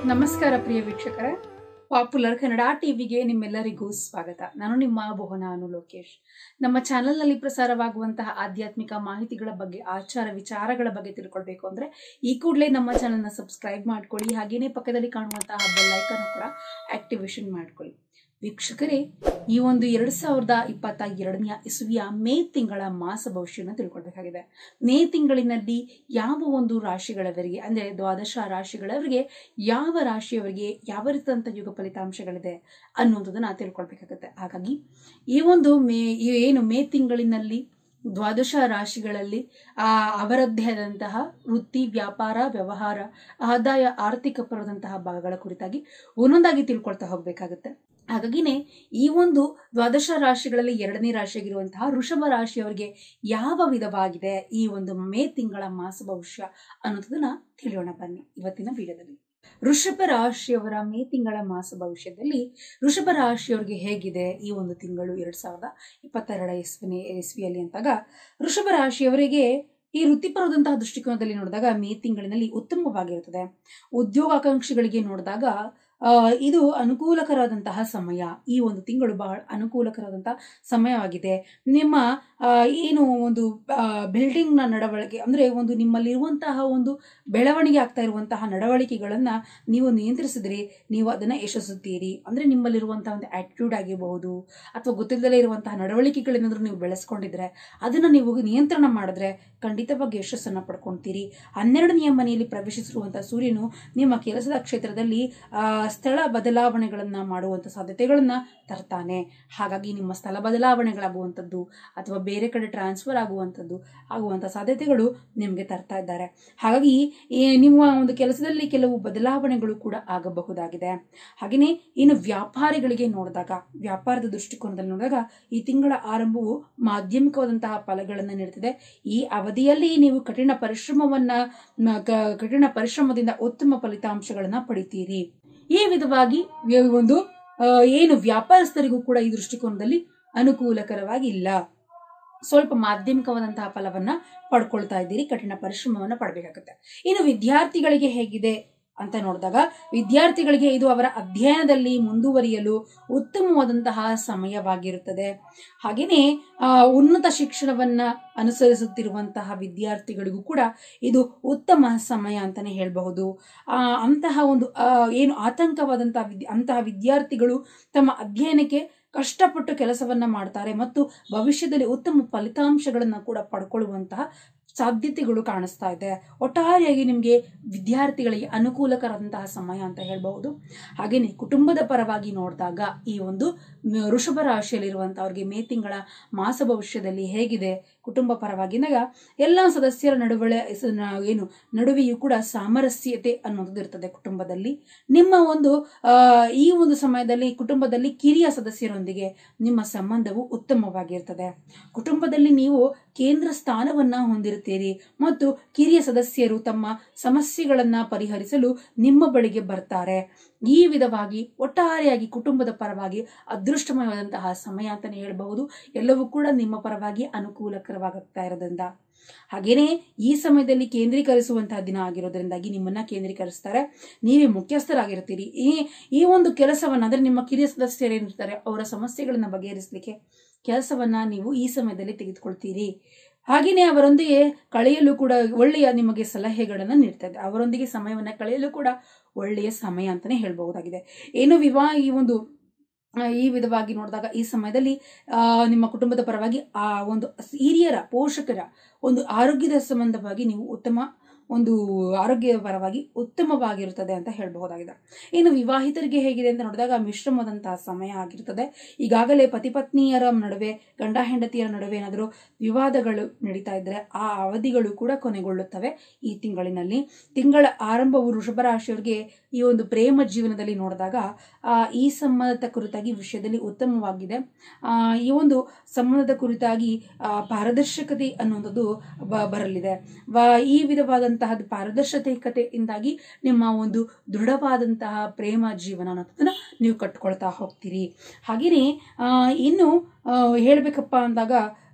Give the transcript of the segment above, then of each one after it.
ನಮಸ್ಕಾರ ಪ್ರಿಯ ವೀಕ್ಷಕರೇ ಪಾಪ್ಯುಲರ್ ಕನ್ನಡ ಟಿವಿಗೆ ನಿಮ್ಮೆಲ್ಲರಿಗೂ ಸ್ವಾಗತ ನಾನು ನಿಮ್ಮ ಭುವನ ಅನು ಲೋಕೇಶ್ ನಮ್ಮ ಚಾನೆಲ್ನಲ್ಲಿ ಪ್ರಸಾರವಾಗುವಂತಹ ಆಧ್ಯಾತ್ಮಿಕ ಮಾಹಿತಿಗಳ ಬಗ್ಗೆ ಆಚಾರ ವಿಚಾರಗಳ ಬಗ್ಗೆ ತಿಳ್ಕೊಳ್ಬೇಕು ಅಂದ್ರೆ ಈ ಕೂಡಲೇ ನಮ್ಮ ಚಾನೆಲ್ನ ಸಬ್ಸ್ಕ್ರೈಬ್ ಮಾಡ್ಕೊಳ್ಳಿ ಹಾಗೇನೇ ಪಕ್ಕದಲ್ಲಿ ಕಾಣುವಂತಹ ಬೆಲ್ ಐಕನ್ ಕೂಡ ಆಕ್ಟಿವೇಶನ್ ಮಾಡ್ಕೊಳ್ಳಿ ವೀಕ್ಷಕರೇ ಈ ಒಂದು ಎರಡ್ ಸಾವಿರದ ಇಪ್ಪತ್ತ ಎರಡನೆಯ ಇಸುವಿಯ ಮೇ ತಿಂಗಳ ಮಾಸ ಭವಿಷ್ಯನ ತಿಳ್ಕೊಳ್ಬೇಕಾಗಿದೆ ಮೇ ತಿಂಗಳಿನಲ್ಲಿ ಯಾವ ಒಂದು ರಾಶಿಗಳವರಿಗೆ ಅಂದ್ರೆ ದ್ವಾದಶ ರಾಶಿಗಳವರಿಗೆ ಯಾವ ರಾಶಿಯವರಿಗೆ ಯಾವ ರೀತಿಯಾದಂಥ ಯುಗ ಫಲಿತಾಂಶಗಳಿದೆ ಅನ್ನೋದನ್ನ ತಿಳ್ಕೊಳ್ಬೇಕಾಗತ್ತೆ ಹಾಗಾಗಿ ಈ ಒಂದು ಮೇ ಈ ಏನು ಮೇ ತಿಂಗಳಿನಲ್ಲಿ ದ್ವಾದಶ ರಾಶಿಗಳಲ್ಲಿ ಆ ಅವರದ್ದೇ ಆದಂತಹ ವೃತ್ತಿ ವ್ಯಾಪಾರ ವ್ಯವಹಾರ ಆದಾಯ ಆರ್ಥಿಕ ಪರದಂತಹ ಭಾಗಗಳ ಕುರಿತಾಗಿ ಒಂದೊಂದಾಗಿ ತಿಳ್ಕೊಳ್ತಾ ಹೋಗ್ಬೇಕಾಗತ್ತೆ ಹಾಗಾಗಿನೇ ಈ ಒಂದು ದ್ವಾದಶ ರಾಶಿಗಳಲ್ಲಿ ಎರಡನೇ ರಾಶಿಯಾಗಿರುವಂತಹ ವೃಷಭ ರಾಶಿಯವರಿಗೆ ಯಾವ ವಿಧವಾಗಿದೆ ಈ ಒಂದು ಮೇ ತಿಂಗಳ ಮಾಸ ಭವಿಷ್ಯ ಅನ್ನೋದನ್ನ ತಿಳಿಯೋಣ ಬನ್ನಿ ಇವತ್ತಿನ ವಿಡಿಯೋದಲ್ಲಿ ವೃಷಭ ರಾಶಿಯವರ ಮೇ ತಿಂಗಳ ಮಾಸ ಭವಿಷ್ಯದಲ್ಲಿ ವೃಷಭ ರಾಶಿಯವರಿಗೆ ಹೇಗಿದೆ ಈ ಒಂದು ತಿಂಗಳು ಎರಡ್ ಸಾವಿರದ ಇಪ್ಪತ್ತೆರಡ ಇಸ್ವಿನೇ ಇಸ್ವಿಯಲ್ಲಿ ಅಂತಾಗ ವೃಷಭ ರಾಶಿಯವರಿಗೆ ಈ ವೃತ್ತಿಪರವಾದಂತಹ ದೃಷ್ಟಿಕೋನದಲ್ಲಿ ನೋಡಿದಾಗ ಮೇ ತಿಂಗಳಿನಲ್ಲಿ ಉತ್ತಮವಾಗಿರುತ್ತದೆ ಉದ್ಯೋಗಾಕಾಂಕ್ಷಿಗಳಿಗೆ ನೋಡಿದಾಗ ಆ, ಇದು ಅನುಕೂಲಕರವಾದಂತಹ ಸಮಯ ಈ ಒಂದು ತಿಂಗಳು ಬಹಳ ಅನುಕೂಲಕರವಾದಂತಹ ಸಮಯವಾಗಿದೆ ನಿಮ್ಮ ಆ, ಏನು ಒಂದು ಬಿಲ್ಡಿಂಗ್ ನ ನಡವಳಿಕೆ ಅಂದ್ರೆ ಒಂದು ನಿಮ್ಮಲ್ಲಿರುವಂತಹ ಒಂದು ಬೆಳವಣಿಗೆ ಆಗ್ತಾ ಇರುವಂತಹ ನಡವಳಿಕೆಗಳನ್ನ ನೀವು ನಿಯಂತ್ರಿಸಿದ್ರೆ ನೀವು ಅದನ್ನ ಯಶಸ್ಸುತ್ತೀರಿ ಅಂದ್ರೆ ನಿಮ್ಮಲ್ಲಿರುವಂತಹ ಒಂದು ಆಟಿಟ್ಯೂಡ್ ಆಗಿರಬಹುದು ಅಥವಾ ಗೊತ್ತಿಲ್ಲದಲೇ ಇರುವಂತಹ ನಡವಳಿಕೆಗಳೇನಾದ್ರೂ ನೀವು ಬೆಳೆಸ್ಕೊಂಡಿದ್ರೆ ಅದನ್ನ ನೀವು ನಿಯಂತ್ರಣ ಮಾಡಿದ್ರೆ ಖಂಡಿತವಾಗಿ ಯಶಸ್ಸನ್ನ ಪಡ್ಕೊಂತೀರಿ ಹನ್ನೆರಡನೆಯ ಮನೆಯಲ್ಲಿ ಪ್ರವೇಶಿಸಿರುವಂತಹ ಸೂರ್ಯನು ನಿಮ್ಮ ಕೆಲಸದ ಕ್ಷೇತ್ರದಲ್ಲಿ ಆ, ಸ್ಥಳ ಬದಲಾವಣೆಗಳನ್ನ ಮಾಡುವಂತ ಸಾಧ್ಯತೆಗಳನ್ನ ತರ್ತಾನೆ ಹಾಗಾಗಿ ನಿಮ್ಮ ಸ್ಥಳ ಬದಲಾವಣೆಗಳಾಗುವಂಥದ್ದು ಅಥವಾ ಬೇರೆ ಕಡೆ ಟ್ರಾನ್ಸ್ಫರ್ ಆಗುವಂಥದ್ದು ಆಗುವಂತ ಸಾಧ್ಯತೆಗಳು ನಿಮಗೆ ತರ್ತಾ ಇದ್ದಾರೆ ಹಾಗಾಗಿ ಈ ನಿಮ್ಮ ಒಂದು ಕೆಲಸದಲ್ಲಿ ಕೆಲವು ಬದಲಾವಣೆಗಳು ಕೂಡ ಆಗಬಹುದಾಗಿದೆ ಹಾಗೆಯೇ ಇನ್ನು ವ್ಯಾಪಾರಿಗಳಿಗೆ ನೋಡಿದಾಗ ವ್ಯಾಪಾರದ ದೃಷ್ಟಿಕೋನದಲ್ಲಿ ನೋಡಿದಾಗ ಈ ತಿಂಗಳ ಆರಂಭವು ಮಾಧ್ಯಮಿಕವಾದಂತಹ ಫಲಗಳನ್ನು ನೀಡುತ್ತದೆ ಈ ಅವಧಿಯಲ್ಲಿ ನೀವು ಕಠಿಣ ಪರಿಶ್ರಮವನ್ನ ಮ, ಕ- ಕಠಿಣ ಪರಿಶ್ರಮದಿಂದ ಉತ್ತಮ ಫಲಿತಾಂಶಗಳನ್ನ ಪಡಿತೀರಿ ಈ ವಿಧವಾಗಿ ವ್ಯ- ಒಂದು ಆ, ಏನು ವ್ಯಾಪಾರಸ್ಥರಿಗೂ ಕೂಡ ಈ ದೃಷ್ಟಿಕೋನದಲ್ಲಿ ಅನುಕೂಲಕರವಾಗಿ ಇಲ್ಲ ಸ್ವಲ್ಪ ಮಾಧ್ಯಮಿಕವಾದಂತಹ ಫಲವನ್ನ ಪಡ್ಕೊಳ್ತಾ ಇದ್ದೀರಿ ಕಠಿಣ ಪರಿಶ್ರಮವನ್ನ ಪಡಬೇಕಾಗುತ್ತೆ ಇನ್ನು ವಿದ್ಯಾರ್ಥಿಗಳಿಗೆ ಹೇಗಿದೆ ಅಂತ ನೋಡಿದಾಗ ವಿದ್ಯಾರ್ಥಿಗಳಿಗೆ ಇದು ಅವರ ಅಧ್ಯಯನದಲ್ಲಿ ಮುಂದುವರಿಯಲು ಉತ್ತಮವಾದಂತಹ ಸಮಯವಾಗಿರುತ್ತದೆ ಹಾಗೆಯೇ ಆ, ಉನ್ನತ ಶಿಕ್ಷಣವನ್ನ ಅನುಸರಿಸುತ್ತಿರುವಂತಹ ವಿದ್ಯಾರ್ಥಿಗಳಿಗೂ ಕೂಡ ಇದು ಉತ್ತಮ ಸಮಯ ಅಂತಾನೆ ಹೇಳಬಹುದು ಆ ಅಂತಹ ಒಂದು ಆ, ಏನು ಆತಂಕವಾದಂತಹ ವಿದ್ಯ ಅಂತಹ ವಿದ್ಯಾರ್ಥಿಗಳು ತಮ್ಮ ಅಧ್ಯಯನಕ್ಕೆ ಕಷ್ಟಪಟ್ಟು ಕೆಲಸವನ್ನ ಮಾಡ್ತಾರೆ ಮತ್ತು ಭವಿಷ್ಯದಲ್ಲಿ ಉತ್ತಮ ಫಲಿತಾಂಶಗಳನ್ನ ಕೂಡ ಪಡ್ಕೊಳ್ಳುವಂತಹ ಸಾಧ್ಯತೆಗಳು ಕಾಣಿಸ್ತಾ ಇದೆ ಒಟ್ಟಾರೆಯಾಗಿ ನಿಮಗೆ ವಿದ್ಯಾರ್ಥಿಗಳಿಗೆ ಅನುಕೂಲಕರದಂತಹ ಸಮಯ ಅಂತ ಹೇಳಬಹುದು ಹಾಗೇನೆ ಕುಟುಂಬದ ಪರವಾಗಿ ನೋಡಿದಾಗ ಈ ಒಂದು ಮ- ವೃಷಭ ರಾಶಿಯಲ್ಲಿರುವಂತವ್ರಿಗೆ ಮೇ ತಿಂಗಳ ಮಾಸ ಭವಿಷ್ಯದಲ್ಲಿ ಹೇಗಿದೆ ಕುಟುಂಬ ಪರವಾಗಿದ್ದಾಗ ಎಲ್ಲ ಸದಸ್ಯರ ನಡುವಳೆ ಸ- ನ- ಏನು ನಡುವೆಯೂ ಕೂಡ ಸಾಮರಸ್ಯತೆ ಅನ್ನೋದು ಇರ್ತದೆ ಕುಟುಂಬದಲ್ಲಿ ನಿಮ್ಮ ಒಂದು ಆ, ಈ ಒಂದು ಸಮಯದಲ್ಲಿ ಕುಟುಂಬದಲ್ಲಿ ಕಿರಿಯ ಸದಸ್ಯರೊಂದಿಗೆ ನಿಮ್ಮ ಸಂಬಂಧವು ಉತ್ತಮವಾಗಿರ್ತದೆ ಕುಟುಂಬದಲ್ಲಿ ನೀವು ಕೇಂದ್ರ ಸ್ಥಾನವನ್ನ ಹೊಂದಿರುತ್ತೀರಿ ಮತ್ತು ಕಿರಿಯ ಸದಸ್ಯರು ತಮ್ಮ ಸಮಸ್ಯೆಗಳನ್ನ ಪರಿಹರಿಸಲು ನಿಮ್ಮ ಬಳಿಗೆ ಬರ್ತಾರೆ ಈ ವಿಧವಾಗಿ ಒಟ್ಟಾರೆಯಾಗಿ ಕುಟುಂಬದ ಪರವಾಗಿ ಅದೃಷ್ಟಮಯವಾದಂತಹ ಸಮಯ ಅಂತಾನೆ ಹೇಳಬಹುದು ಎಲ್ಲವೂ ಕೂಡ ನಿಮ್ಮ ಪರವಾಗಿ ಅನುಕೂಲಕರವಾಗುತ್ತಾ ಇರೋದ್ರಿಂದ ಹಾಗೇನೆ ಈ ಸಮಯದಲ್ಲಿ ಕೇಂದ್ರೀಕರಿಸುವಂತಹ ದಿನ ಆಗಿರೋದ್ರಿಂದಾಗಿ ನಿಮ್ಮನ್ನ ಕೇಂದ್ರೀಕರಿಸ್ತಾರೆ ನೀವೇ ಮುಖ್ಯಸ್ಥರಾಗಿರ್ತೀರಿ ಈ ಈ ಒಂದು ಕೆಲಸವನ್ನ ಅಂದ್ರೆ ನಿಮ್ಮ ಕಿರಿಯ ಸದಸ್ಯರೇನಿರ್ತಾರೆ ಅವರ ಸಮಸ್ಯೆಗಳನ್ನ ಬಗೆಹರಿಸಲಿಕ್ಕೆ ಕೆಲಸವನ್ನ ನೀವು ಈ ಸಮಯದಲ್ಲಿ ತೆಗೆದುಕೊಳ್ತೀರಿ ಹಾಗೆಯೇ ಅವರೊಂದಿಗೆ ಕಳೆಯಲು ಕೂಡ ಒಳ್ಳೆಯ ನಿಮಗೆ ಸಲಹೆಗಳನ್ನ ನೀಡ್ತದೆ ಅವರೊಂದಿಗೆ ಸಮಯವನ್ನ ಕಳೆಯಲು ಕೂಡ ಒಳ್ಳೆಯ ಸಮಯ ಅಂತಾನೆ ಹೇಳ್ಬಹುದಾಗಿದೆ ಏನು ವಿವಾಹ ಈ ಒಂದು ಆ, ಈ ವಿಧವಾಗಿ ನೋಡಿದಾಗ ಈ ಸಮಯದಲ್ಲಿ ಆ, ನಿಮ್ಮ ಕುಟುಂಬದ ಪರವಾಗಿ ಆ ಒಂದು ಹಿರಿಯರ ಪೋಷಕರ ಒಂದು ಆರೋಗ್ಯದ ಸಂಬಂಧವಾಗಿ ನೀವು ಉತ್ತಮ ಒಂದು ಆರೋಗ್ಯ ಪರವಾಗಿ ಉತ್ತಮವಾಗಿರುತ್ತದೆ ಅಂತ ಹೇಳಬಹುದಾಗಿದೆ ಇನ್ನು ವಿವಾಹಿತರಿಗೆ ಹೇಗಿದೆ ಅಂತ ನೋಡಿದಾಗ ಮಿಶ್ರಮವಾದಂತಹ ಸಮಯ ಆಗಿರುತ್ತದೆ ಈಗಾಗಲೇ ಪತಿ ಪತ್ನಿಯರ ನಡುವೆ ಗಂಡ ಹೆಂಡತಿಯರ ನಡುವೆ ಏನಾದರೂ ವಿವಾದಗಳು ನಡೀತಾ ಇದ್ರೆ ಆ ಅವಧಿಗಳು ಕೂಡ ಕೊನೆಗೊಳ್ಳುತ್ತವೆ ಈ ತಿಂಗಳಿನಲ್ಲಿ ತಿಂಗಳ ಆರಂಭವು ವೃಷಭ ರಾಶಿಯವರಿಗೆ ಈ ಒಂದು ಪ್ರೇಮ ಜೀವನದಲ್ಲಿ ನೋಡಿದಾಗ ಆ, ಈ ಸಂಬಂಧದ ಕುರಿತಾಗಿ ವಿಷಯದಲ್ಲಿ ಉತ್ತಮವಾಗಿದೆ ಆ, ಈ ಒಂದು ಸಂಬಂಧದ ಕುರಿತಾಗಿ ಆ, ಪಾರದರ್ಶಕತೆ ಅನ್ನುವಂಥದ್ದು ಬ- ಬರಲಿದೆ ವ- ಈ ವಿಧವಾದಂತಹ ಪಾರದರ್ಶಕತೆಯಿಂದಾಗಿ ನಿಮ್ಮ ಒಂದು ದೃಢವಾದಂತಹ ಪ್ರೇಮ ಜೀವನ ಅನ್ನೋದನ್ನ ನೀವು ಕಟ್ಕೊಳ್ತಾ ಹೋಗ್ತೀರಿ ಹಾಗೆಯೇ ಆ, ಇನ್ನು ಆ, ಹೇಳ್ಬೇಕಪ್ಪ ಅಂದಾಗ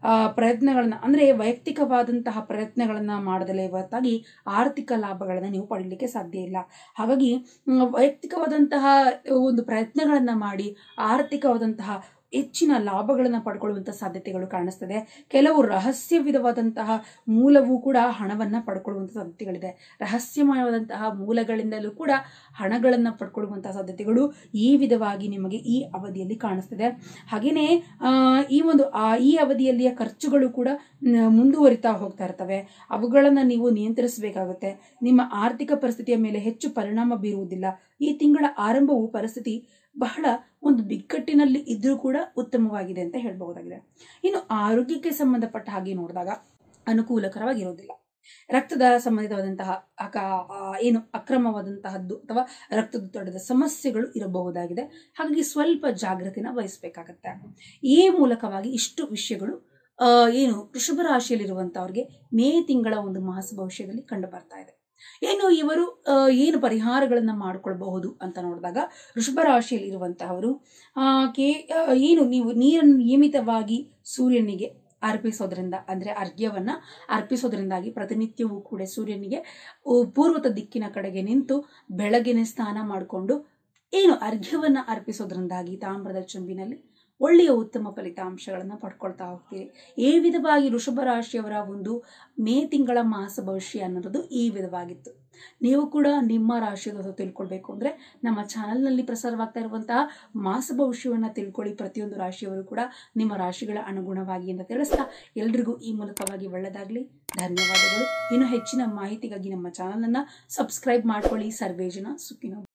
ಪ್ರಯತ್ನಗಳನ್ನ ಅಂದರೆ ವೈಯಕ್ತಿಕವಾದಂತಹ ಪ್ರಯತ್ನಗಳನ್ನ ಮಾಡದಲೇ ಹೊರತಾಗಿ ಆರ್ಥಿಕ ಲಾಭಗಳನ್ನು ನೀವು ಪಡೀಲಿಕ್ಕೆ ಸಾಧ್ಯ ಇಲ್ಲ ಹಾಗಾಗಿ ಮ್, ವೈಯಕ್ತಿಕವಾದಂತಹ ಒಂದು ಪ್ರಯತ್ನಗಳನ್ನು ಮಾಡಿ ಆರ್ಥಿಕವಾದಂತಹ ಹೆಚ್ಚಿನ ಲಾಭಗಳನ್ನು ಪಡ್ಕೊಳ್ಳುವಂಥ ಸಾಧ್ಯತೆಗಳು ಕಾಣಿಸ್ತದೆ ಕೆಲವು ರಹಸ್ಯವಿಧವಾದಂತಹ ಮೂಲವೂ ಕೂಡ ಹಣವನ್ನು ಪಡ್ಕೊಳ್ಳುವಂಥ ಸಾಧ್ಯತೆಗಳಿದೆ ರಹಸ್ಯಮಯವಾದಂತಹ ಮೂಲಗಳಿಂದಲೂ ಕೂಡ ಹಣಗಳನ್ನು ಪಡ್ಕೊಳ್ಳುವಂತಹ ಸಾಧ್ಯತೆಗಳು ಈ ವಿಧವಾಗಿ ನಿಮಗೆ ಈ ಅವಧಿಯಲ್ಲಿ ಕಾಣಿಸ್ತದೆ ಹಾಗೆಯೇ ಆ, ಈ ಒಂದು ಆ ಈ ಅವಧಿಯಲ್ಲಿಯ ಖರ್ಚುಗಳು ಕೂಡ ನ- ಮುಂದುವರಿತಾ ಹೋಗ್ತಾ ಇರ್ತವೆ ಅವುಗಳನ್ನು ನೀವು ನಿಯಂತ್ರಿಸಬೇಕಾಗುತ್ತೆ ನಿಮ್ಮ ಆರ್ಥಿಕ ಪರಿಸ್ಥಿತಿಯ ಮೇಲೆ ಹೆಚ್ಚು ಪರಿಣಾಮ ಬೀರುವುದಿಲ್ಲ ಈ ತಿಂಗಳ ಆರಂಭವು ಪರಿಸ್ಥಿತಿ ಬಹಳ ಒಂದು ಬಿಕ್ಕಟ್ಟಿನಲ್ಲಿ ಇದ್ರೂ ಕೂಡ ಉತ್ತಮವಾಗಿದೆ ಅಂತ ಹೇಳಬಹುದಾಗಿದೆ ಇನ್ನು ಆರೋಗ್ಯಕ್ಕೆ ಸಂಬಂಧಪಟ್ಟ ಹಾಗೆ ನೋಡಿದಾಗ ಅನುಕೂಲಕರವಾಗಿರೋದಿಲ್ಲ ರಕ್ತದ ಸಂಬಂಧಿತವಾದಂತಹ ಅಕ ಆ, ಏನು ಅಕ್ರಮವಾದಂತಹದ್ದು ಅಥವಾ ರಕ್ತದೊತ್ತಡದ ಸಮಸ್ಯೆಗಳು ಇರಬಹುದಾಗಿದೆ ಹಾಗಾಗಿ ಸ್ವಲ್ಪ ಜಾಗೃತಿನ ವಹಿಸಬೇಕಾಗತ್ತೆ ಈ ಮೂಲಕವಾಗಿ ಇಷ್ಟು ವಿಷಯಗಳು ಆ, ಏನು ವೃಷಭ ರಾಶಿಯಲ್ಲಿರುವಂತಹವ್ರಿಗೆ ಮೇ ತಿಂಗಳ ಒಂದು ಮಾಸ ಭವಿಷ್ಯದಲ್ಲಿ ಕಂಡು ಬರ್ತಾ ಇದೆ ಏನು ಇವರು ಆ, ಏನು ಪರಿಹಾರಗಳನ್ನ ಮಾಡಿಕೊಳ್ಬಹುದು ಅಂತ ನೋಡಿದಾಗ ವೃಷಭ ರಾಶಿಯಲ್ಲಿ ಇರುವಂತಹವರು ಆ, ಕೇ ಆ, ಏನು ನೀವು ನೀರನ್ನು ನಿಯಮಿತವಾಗಿ ಸೂರ್ಯನಿಗೆ ಅರ್ಪಿಸೋದ್ರಿಂದ ಅಂದರೆ ಅರ್ಘ್ಯವನ್ನ ಅರ್ಪಿಸೋದ್ರಿಂದಾಗಿ ಪ್ರತಿನಿತ್ಯವೂ ಕೂಡ ಸೂರ್ಯನಿಗೆ ಉ, ಪೂರ್ವದ ದಿಕ್ಕಿನ ಕಡೆಗೆ ನಿಂತು ಬೆಳಗ್ಗೆನೆ ಸ್ನಾನ ಮಾಡಿಕೊಂಡು ಏನು ಅರ್ಘ್ಯವನ್ನ ಅರ್ಪಿಸೋದ್ರಿಂದಾಗಿ ತಾಮ್ರದ ಚುಂಬಿನಲ್ಲಿ ಒಳ್ಳೆಯ ಉತ್ತಮ ಫಲಿತಾಂಶಗಳನ್ನು ಪಡ್ಕೊಳ್ತಾ ಹೋಗ್ತೀರಿ ಈ ವಿಧವಾಗಿ ವೃಷಭ ರಾಶಿಯವರ ಒಂದು ಮೇ ತಿಂಗಳ ಮಾಸ ಭವಿಷ್ಯ ಅನ್ನೋದು ಈ ವಿಧವಾಗಿತ್ತು ನೀವು ಕೂಡ ನಿಮ್ಮ ರಾಶಿಯನ್ನು ತಿಳ್ಕೊಳ್ಬೇಕು ಅಂದ್ರೆ ನಮ್ಮ ಚಾನಲ್ನಲ್ಲಿ ಪ್ರಸಾರವಾಗ್ತಾ ಇರುವಂತಹ ಮಾಸ ಭವಿಷ್ಯವನ್ನು ತಿಳ್ಕೊಳ್ಳಿ ಪ್ರತಿಯೊಂದು ರಾಶಿಯವರು ಕೂಡ ನಿಮ್ಮ ರಾಶಿಗಳ ಅನುಗುಣವಾಗಿ ಅಂತ ತಿಳಿಸ್ತಾ ಎಲ್ರಿಗೂ ಈ ಮೂಲಕವಾಗಿ ಒಳ್ಳೆಯದಾಗಲಿ ಧನ್ಯವಾದಗಳು ಇನ್ನು ಹೆಚ್ಚಿನ ಮಾಹಿತಿಗಾಗಿ ನಮ್ಮ ಚಾನಲನ್ನು ಸಬ್ಸ್ಕ್ರೈಬ್ ಮಾಡ್ಕೊಳ್ಳಿ ಸರ್ವೇ ಜನ ಸುಖಿನೋ